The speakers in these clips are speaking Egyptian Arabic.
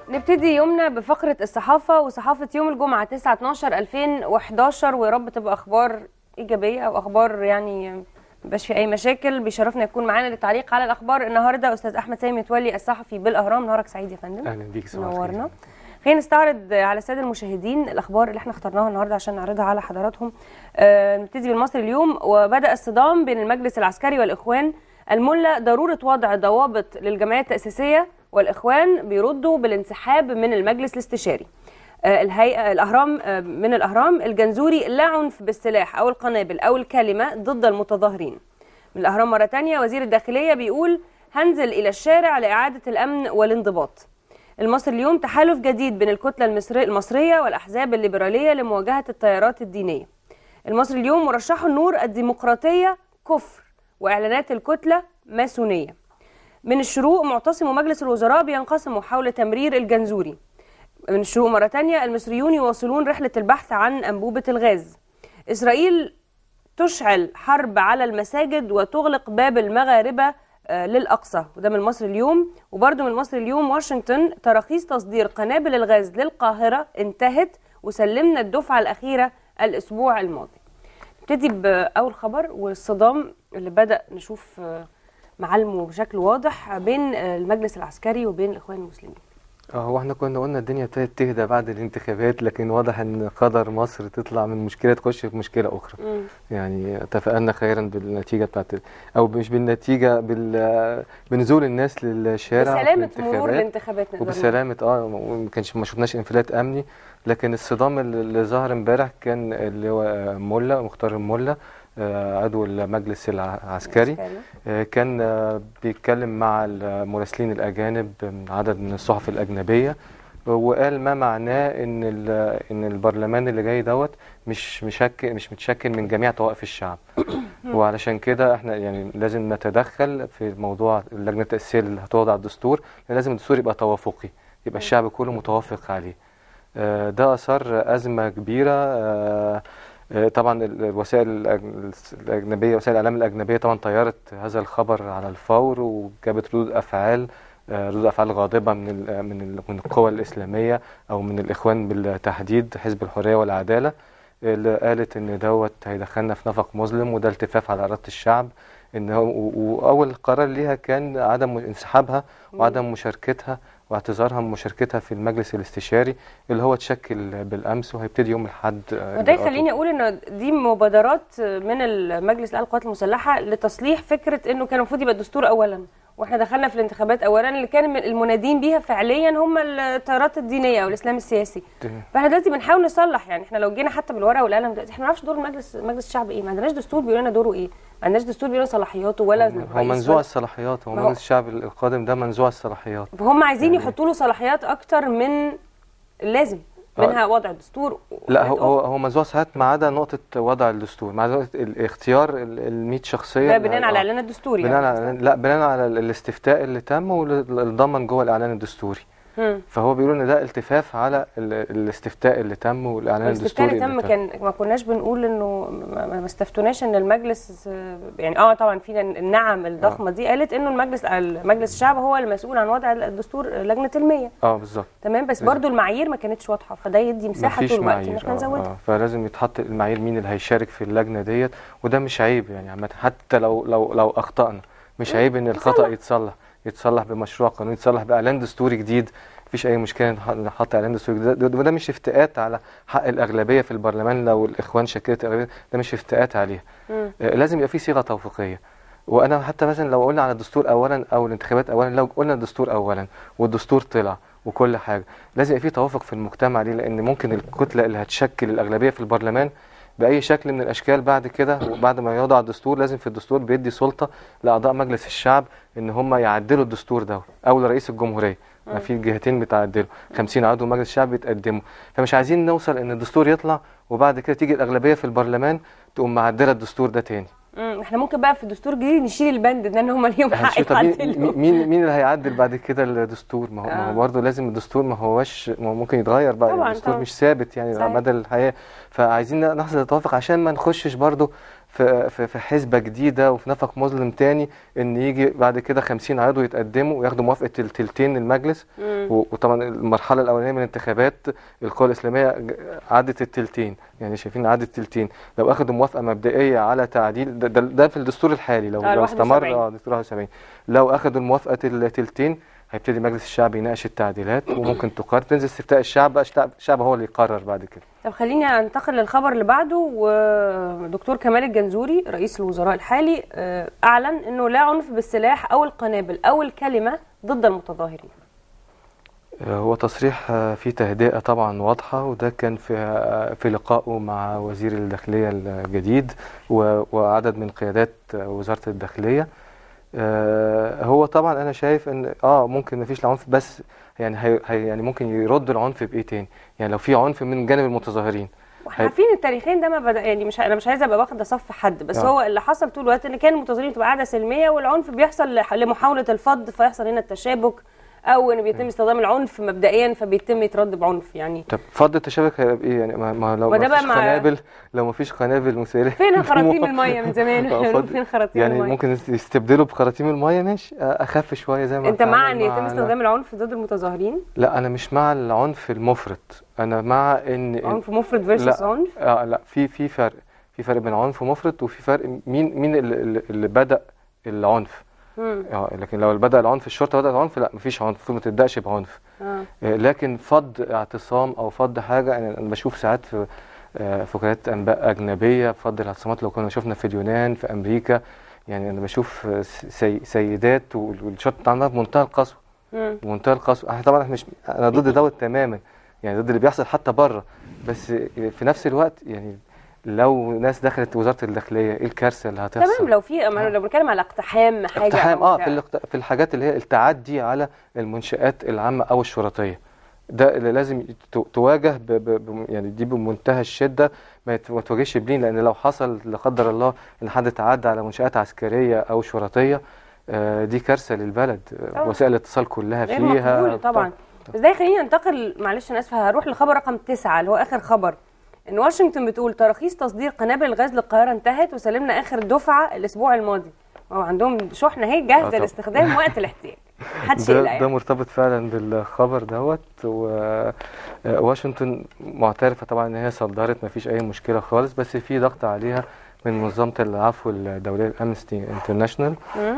نبتدي يومنا بفقرة الصحافة وصحافة يوم الجمعة 9 12 2011 ويا رب تبقى أخبار إيجابية أو أخبار يعني مبقاش في أي مشاكل بيشرفنا يكون معانا للتعليق على الأخبار النهاردة أستاذ أحمد سامي متولي الصحفي بالأهرام نهارك سعيد يا فندم اهلا بيك صباح الخير. نورنا خلينا نستعرض على الساده المشاهدين الاخبار اللي احنا اخترناها النهارده عشان نعرضها على حضراتهم آه، نبتدي بالمصري اليوم وبدا الصدام بين المجلس العسكري والاخوان الملا ضروره وضع ضوابط للجمعيه التاسيسيه والاخوان بيردوا بالانسحاب من المجلس الاستشاري آه، الهيئه الاهرام آه، من الاهرام الجنزوري لا عنف بالسلاح او القنابل او الكلمه ضد المتظاهرين من الاهرام مره تانية وزير الداخليه بيقول هنزل الى الشارع لاعاده الامن والانضباط المصري اليوم تحالف جديد بين الكتلة المصري- المصرية والأحزاب الليبرالية لمواجهة التيارات الدينية المصري اليوم مرشح النور الديمقراطية كفر وإعلانات الكتلة ماسونية من الشروق معتصم مجلس الوزراء بينقسموا حول تمرير الجنزوري من الشروق مرة تانية المصريون يواصلون رحلة البحث عن أنبوبة الغاز إسرائيل تشعل حرب على المساجد وتغلق باب المغاربة آه، للأقصى وده من مصر اليوم وبرده من مصر اليوم واشنطن تراخيص تصدير قنابل الغاز للقاهرة انتهت وسلمنا الدفعة الأخيرة الأسبوع الماضي نبتدي بأول خبر والصدام اللي بدأ نشوف آه، معالمه بشكل واضح بين آه، المجلس العسكري وبين الإخوان المسلمين اه هو احنا كنا قلنا الدنيا ابتدت تهدى بعد الانتخابات لكن واضح ان قدر مصر تطلع من مشكله تخش في مشكله اخرى مم. يعني تفائلنا خيرا بالنتيجه بتاعت ال- او مش بالنتيجه بال بنزول الناس للشارع في بسلامة مرور الانتخابات الانتخابات نقدر نقول. وبسلامه اه وما كانش ما شفناش انفلات امني لكن الصدام اللي اللي ظهر امبارح كان اللي هو ملا مختار الملا آه، عضو المجلس العسكري آه، كان آه، بيتكلم مع المراسلين الأجانب من عدد من الصحف الأجنبية وقال ما معناه إن ال- إن البرلمان اللي جاي دوت مش مشكل مش متشكل من جميع طوائف الشعب وعلشان كده احنا يعني لازم نتدخل في موضوع اللجنة التأسيسية اللي هتوضع الدستور لازم الدستور يبقى توافقي يبقى الشعب كله متوافق عليه آه، ده أثار أزمة كبيرة آه، آه، طبعا ال- الوسائل الأج- الأجنبية وسائل الإعلام الأجنبية طبعا طيرت هذا الخبر على الفور وجابت ردود أفعال آه، ردود أفعال غاضبة من ال- من ال- من القوى الإسلامية أو من الإخوان بالتحديد حزب الحرية والعدالة اللي قالت إن دوت هيدخلنا في نفق مظلم وده التفاف على إرادة الشعب إن هو و- وأول قرار ليها كان عدم انسحابها وعدم مشاركتها واعتذارها من مشاركتها في المجلس الاستشاري اللي هو اتشكل بالامس وهيبتدي يوم الاحد آه، وده إجراءاته. يخليني اقول ان دي مبادرات من المجلس الاعلى للقوات المسلحه لتصليح فكره انه كان المفروض يبقى الدستور اولا واحنا دخلنا في الانتخابات اولا اللي كان من المنادين بيها فعليا هم التيارات الدينيه او الاسلام السياسي تمام. فاحنا دلوقتي بنحاول نصلح يعني احنا لو جينا حتى بالورقه والقلم دلوقتي احنا ما نعرفش دور المجلس مجلس الشعب ايه ما عندناش دستور بيقول لنا دوره ايه ما عندناش دستور بيقول لنا صلاحياته ولا هو رئيس منزوع ولا- الصلاحيات هو ما هو- مجلس الشعب القادم ده منزوع الصلاحيات فهم عايزين يعني- يحطوا له صلاحيات اكتر من اللازم آه. منها وضع دستور لا هو وحاجات هو هو منزوع الصلاحيات ما عدا نقطه وضع الدستور ما عدا نقطه الاختيار ال 100 شخصيه ده اللي- بناء على آه. الاعلان الدستوري بناء يعني على لا بناء على ال- الاستفتاء اللي تم واللي ضمن جوه الاعلان الدستوري مم. فهو بيقولوا ان ده التفاف على ال- الاستفتاء اللي تم والاعلان والاستفتاء الدستوري اللي تم كان ما كناش بنقول انه ما ما استفتوناش ان المجلس آه، يعني اه طبعا في النعم الضخمه دي قالت انه المجلس المجلس الشعب هو المسؤول عن وضع الدستور لجنه المية اه بالظبط تمام بس بالظبط. برضو المعايير ما كانتش واضحه فده يدي مساحه مفيش طول الوقت ان معايير احنا آه، نزودها آه فلازم يتحط المعايير مين اللي هيشارك في اللجنه ديت وده مش عيب يعني عامه حتى لو لو لو اخطانا مش عيب ان الخطا يتصلح يتصلح بمشروع قانوني يتصلح باعلان دستوري جديد مفيش اي مشكله نح- نحط اعلان دستوري جديد ده- وده مش افتئات على حق الاغلبيه في البرلمان لو الاخوان شكلت الاغلبيه ده مش افتئات عليها مم. آه، لازم يبقى في صيغه توافقيه وانا حتى مثلا لو قلنا على الدستور اولا او الانتخابات اولا لو قلنا الدستور اولا والدستور طلع وكل حاجه لازم يبقى في توافق في المجتمع ليه لان ممكن الكتله اللي هتشكل الاغلبيه في البرلمان باي شكل من الاشكال بعد كده وبعد ما يوضع الدستور لازم في الدستور بيدي سلطه لاعضاء مجلس الشعب ان هم يعدلوا الدستور ده او لرئيس الجمهوريه ما في جهتين بتعدلوا 50 عضو مجلس الشعب بيتقدموا فمش عايزين نوصل ان الدستور يطلع وبعد كده تيجي الاغلبيه في البرلمان تقوم معدله الدستور ده تاني مم. احنا ممكن بقى في الدستور الجديد نشيل البند ده ان هم ليهم حق هنشوف طب مين يعدلوا مين مين اللي هيعدل بعد كده الدستور ما هو, ما آه. هو برضه لازم الدستور ما هوش ما هو ممكن يتغير بقى طبعاً، الدستور طبعاً. مش ثابت يعني صحيح. على مدى الحياه فعايزين نحصل توافق عشان ما نخشش برضه في في في حسبه جديده وفي نفق مظلم تاني ان يجي بعد كده 50 عضو يتقدموا وياخدوا موافقه التلتين المجلس مم. و- وطبعا المرحله الاولانيه من الانتخابات القوى الاسلاميه ج- عدت التلتين يعني شايفين عدت التلتين لو اخدوا موافقه مبدئيه على تعديل ده, ده, ده في الدستور الحالي لو آه، لو استمر 71. اه دستور 71 لو اخدوا الموافقه التلتين هيبتدي مجلس الشعب يناقش التعديلات وممكن تقرر تنزل استفتاء الشعب بقى الشعب الشعب هو اللي يقرر بعد كده طب خليني انتقل للخبر اللي بعده ودكتور كمال الجنزوري رئيس الوزراء الحالي آه، اعلن انه لا عنف بالسلاح او القنابل او الكلمه ضد المتظاهرين هو تصريح آه، فيه تهدئة طبعا واضحة وده كان في آه، في لقائه مع وزير الداخلية الجديد و- وعدد من قيادات آه، وزارة الداخلية آه، هو طبعا انا شايف ان اه ممكن مفيش عنف بس يعني هي هي- يعني ممكن يرد العنف بايه تاني يعني لو في عنف من جانب المتظاهرين واحنا عارفين التاريخين ده ما بدا يعني مش انا مش عايزه ابقى واخده صف حد بس آه. هو اللي حصل طول الوقت ان كان المتظاهرين بتبقى قاعده سلميه والعنف بيحصل لح- لمحاوله الفض فيحصل هنا التشابك او ان بيتم استخدام العنف مبدئيا فبيتم يترد بعنف يعني طب فض التشابك هيبقى ايه يعني ما, ما لو ما ده ما بقى فيش مع- قنابل لو ما فيش قنابل مسيلة فين خراطيم الميه من زمان آه، احنا فض- فين خراطيم يعني الميه ممكن يستبدلوا بخراطيم المية ماشي آه، اخف شوية زي ما انت مع اتعامل ان مع يتم ال- استخدام العنف ضد المتظاهرين لا انا مش مع العنف المفرط انا مع ان عنف مفرط فيرسس لا. عنف آه لا في في فرق في فرق بين عنف مفرط وفي فرق مين مين اللي, اللي- اللي بدأ العنف مم. اه لكن لو بدأ العنف الشرطة بدأت عنف لا مفيش عنف المفروض ما تبدأش بعنف آه. آه، لكن فض اعتصام او فض حاجة انا أنا بشوف ساعات في آه، في وكالات انباء اجنبية فض الاعتصامات لو كنا شفنا في اليونان في امريكا يعني انا بشوف آه، سي سيدات وال- والشرطة عندها بمنتهى القسوة مم. بمنتهى القسوة احنا طبعا احنا مش انا ضد دوت تماما يعني ضد اللي بيحصل حتى بره بس في نفس الوقت يعني لو ناس دخلت وزارة الداخلية ايه الكارثة اللي هتحصل تمام لو في أما لو بنتكلم على اقتحام حاجه اقتحام أو اه بتاع. في الاقت- في الحاجات اللي هي التعدي على المنشآت العامة او الشرطية ده اللي لازم ت- تواجه ب ب ب يعني دي بمنتهى الشدة ما يت- ما تواجهش بلين لان لو حصل لا قدر الله ان حد تعدى على منشآت عسكرية او شرطية آه، دي كارثة للبلد آه، طبعا. وسائل الاتصال كلها غير فيها مقبول طبعا بس ده يخليني انتقل معلش انا اسفه هروح لخبر رقم تسعة اللي هو اخر خبر ان واشنطن بتقول تراخيص تصدير قنابل الغاز للقاهره انتهت وسلمنا اخر دفعه الاسبوع الماضي هو عندهم شحنه اهي آه جاهزه طبعا. للاستخدام وقت الاحتياج محدش ده, يقلق ده يعني مرتبط فعلا بالخبر دوت وواشنطن معترفة طبعا ان هي صدرت ما فيش اي مشكلة خالص بس في ضغط عليها من منظمة العفو الدولية الامنستي انترناشونال مم.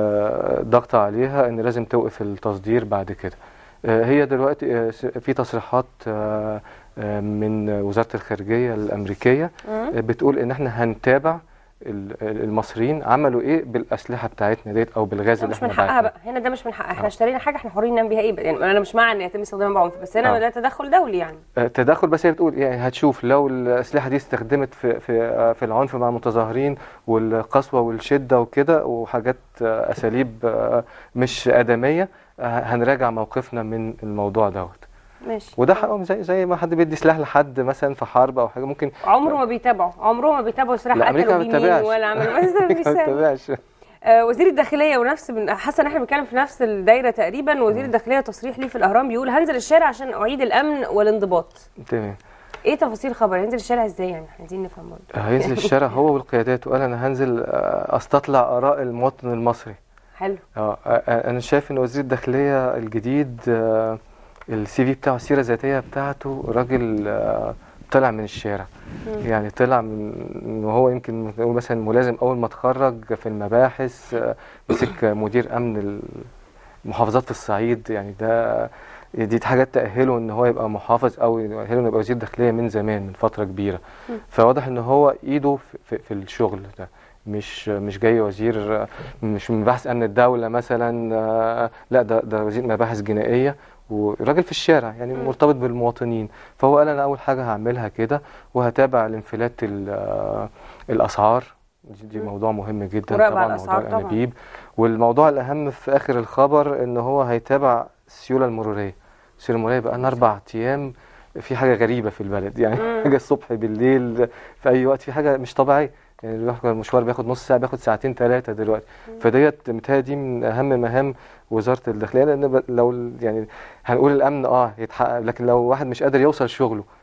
ضغط عليها ان لازم توقف التصدير بعد كده آه، هي دلوقتي آه، س- في تصريحات آه، آه، من وزارة الخارجية الأمريكية مم. آه، بتقول إن إحنا هنتابع ال- المصريين عملوا إيه بالأسلحة بتاعتنا ديت أو بالغاز ده اللي مش إحنا من حقها بعتناه. بقى هنا ده مش من حقها احنا آه. اشترينا حاجه احنا حرين نعمل بيها ايه بقى؟ يعني انا مش مع ان يتم استخدامها بعنف بس هنا آه. ده تدخل دولي يعني آه، تدخل بس هي بتقول يعني هتشوف لو الأسلحة دي استخدمت في في آه، في العنف مع المتظاهرين والقسوة والشدة وكده وحاجات آه، أساليب آه، مش آدمية آه، هنراجع موقفنا من الموضوع دوت ماشي وده حقهم زي زي ما حد بيدي سلاح لحد مثلا في حرب او حاجه ممكن عمره ما بيتابعوا عمره ما بيتابعوا سلاح لا، أمريكا قتلوا ما بيه مين بتتابعش. ولا عملوا بس ده ما بيساعد. تتابعش آه، وزير الداخليه ونفس من حاسه ان احنا بنتكلم في نفس الدايره تقريبا وزير الداخليه تصريح ليه في الاهرام بيقول هنزل الشارع عشان اعيد الامن والانضباط تمام ايه تفاصيل الخبر هينزل الشارع ازاي يعني إحنا عايزين نفهم برضه هينزل الشارع هو والقيادات وقال انا هنزل آه، استطلع اراء المواطن المصري حلو اه آه، انا شايف ان وزير الداخليه الجديد آه، السي في بتاعه السيره الذاتيه بتاعته راجل آه، طلع من الشارع يعني طلع من ان هو يمكن نقول مثلا ملازم اول ما اتخرج في المباحث آه، مسك مدير امن المحافظات في الصعيد يعني ده دي حاجات تأهله ان هو يبقى محافظ او يأهله انه يبقى وزير داخلية من زمان من فترة كبيرة فواضح ان هو ايده في, في, في الشغل ده مش مش جاي وزير مش من مباحث امن الدولة مثلا آه، لا ده ده وزير مباحث جنائية وراجل في الشارع يعني مم. مرتبط بالمواطنين فهو قال انا اول حاجة هعملها كده وهتابع الانفلات ال- آه، الاسعار دي دي مم. موضوع مهم جدا مراقبة طبعا على موضوع الأسعار طبعا. الانابيب والموضوع الاهم في اخر الخبر ان هو هيتابع السيوله المروريه السيوله المروريه بقى لنا اربع ايام في حاجه غريبه في البلد يعني مم. حاجه الصبح بالليل في اي وقت في حاجه مش طبيعيه يعني اللي بياخد المشوار بياخد نص ساعه بياخد ساعتين ثلاثه دلوقتي فديت متهيألي دي من اهم مهام وزاره الداخليه لان ب- لو ال- يعني هنقول الامن اه يتحقق لكن لو واحد مش قادر يوصل شغله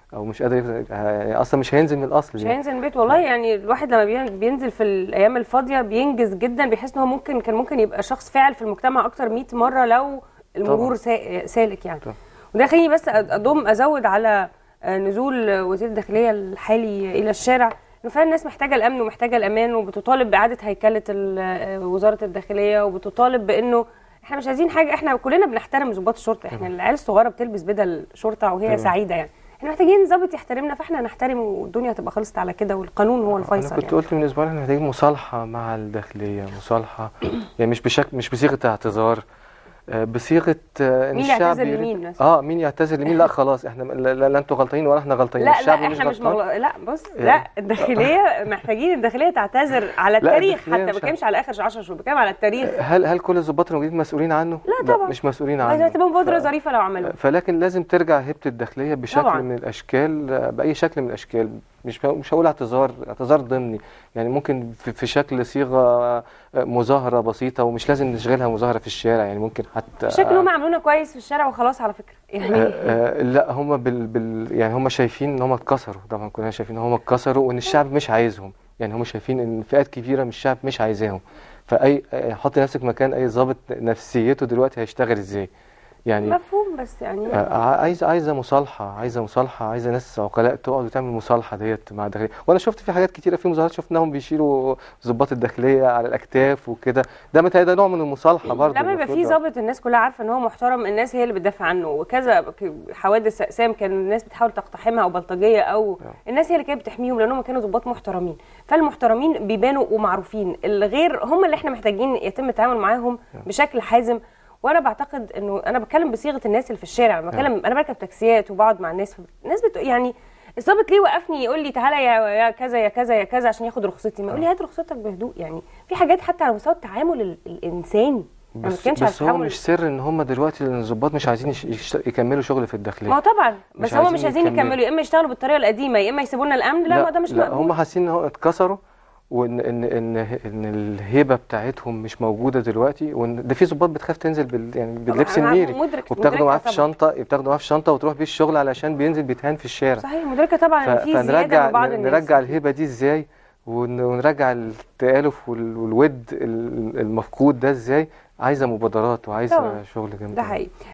او مش قادر يف- يعني اصلا مش هينزل من الاصل مش يعني. هينزل البيت والله يعني الواحد لما بين- بينزل في الايام الفاضيه بينجز جدا بيحس ان هو ممكن كان ممكن يبقى شخص فاعل في المجتمع اكتر 100 مره لو المرور سا- سالك يعني طبعا. وده خليني بس اضم ازود على آه، نزول وزير الداخليه الحالي الى الشارع انه فعلا الناس محتاجه الامن ومحتاجه الامان وبتطالب باعاده هيكله ال- آه، وزاره الداخليه وبتطالب بانه احنا مش عايزين حاجه احنا كلنا بنحترم ضباط الشرطه احنا العيال الصغيره بتلبس بدل شرطه وهي تمام. سعيده يعني احنا محتاجين ضابط يحترمنا فاحنا نحترمه والدنيا هتبقى خلصت على كده والقانون هو انا الفيصل كنت يعني. قلت من اسبوعين احنا محتاجين مصالحه مع الداخليه مصالحه يعني مش بشكل مش بصيغه اعتذار آه، بصيغه آه، ان مين الشعب يعتذر يريد- لمين مثلا؟ اه مين يعتذر لمين لا خلاص احنا لا, لا, لا انتوا غلطانين ولا احنا غلطانين لا الشعب لا احنا مش غلطان. مغل... لا بص إيه؟ لا الداخليه محتاجين الداخليه تعتذر على لا، التاريخ الداخلية حتى ما مش بتكلمش على اخر 10 شهور بتكلم على التاريخ هل هل كل الضباط الموجودين مسؤولين عنه؟ لا طبعا. مش مسؤولين عايزه عنه تبقى مبادره ف- ظريفه لو عملوها فلكن لازم ترجع هيبه الداخليه بشكل طبعاً. من الاشكال آه، باي شكل من الاشكال مش مش هقول اعتذار اعتذار ضمني يعني ممكن في, في شكل صيغه آه، مظاهره بسيطه ومش لازم نشغلها مظاهره في الشارع يعني ممكن حتى شكله هم عاملينها كويس في الشارع وخلاص على فكره يعني آه، آه، لا هم بال, بال يعني هم شايفين ان هم اتكسروا طبعا كلنا شايفين ان هم اتكسروا وان الشعب مش عايزهم يعني هم شايفين ان فئات كبيره من الشعب مش عايزاهم فاي آه، حط نفسك مكان اي ضابط نفسيته دلوقتي هيشتغل ازاي يعني مفهوم بس يعني آه، عايزه عايزه مصالحه عايزه مصالحه عايزه ناس عقلاء تقعد وتعمل مصالحه ديت مع الداخليه وانا شفت في حاجات كتيره في مظاهرات شفناهم بيشيلوا ضباط الداخليه على الاكتاف وكده ده متهيألي ده نوع من المصالحه برضه لما يبقى المفروض في ضابط الناس كلها عارفه ان هو محترم الناس هي اللي بتدافع عنه وكذا ك- حوادث اقسام كان الناس بتحاول تقتحمها او بلطجيه او الناس هي اللي كانت بتحميهم لانهم كانوا ضباط محترمين فالمحترمين بيبانوا ومعروفين الغير هم اللي احنا محتاجين يتم التعامل معاهم بشكل حازم وانا بعتقد انه انا بتكلم بصيغه الناس اللي في الشارع أنا بتكلم انا بركب تاكسيات وبقعد مع الناس الناس بت... يعني الضابط ليه وقفني يقول لي تعالى يا يا كذا يا كذا يا كذا عشان ياخد رخصتي ما يقول لي هات رخصتك بهدوء يعني في حاجات حتى على مستوى التعامل ال- الانساني أنا ما بس, بتكلمش على بس هو التعامل مش سر ان هم دلوقتي الضباط مش عايزين يش- يشت- يكملوا شغل في الداخليه ما هو طبعا مش بس هم مش عايزين عايزين يكملوا. يكملوا يا اما يشتغلوا بالطريقه القديمه يا اما يسيبوا لنا الامن لا, ما ده مش لا مقبول هم حاسين ان هو اتكسروا وان ان ان ان الهيبه بتاعتهم مش موجوده دلوقتي وان ده في ضباط بتخاف تنزل بال يعني باللبس أنا الميري مدرك- وبتاخده مدركة معاه في طبعاً. شنطه بتاخده معاه في شنطه وتروح بيه الشغل علشان بينزل بيتهان في الشارع صحيح مدركه طبعا ف- ان في زياده فنرجع من بعض الناس نرجع الهيبه دي ازاي ون- ونرجع التآلف وال- والود ال- المفقود ده ازاي عايزه مبادرات وعايزه طبعاً. شغل جامد ده أوي. حقيقي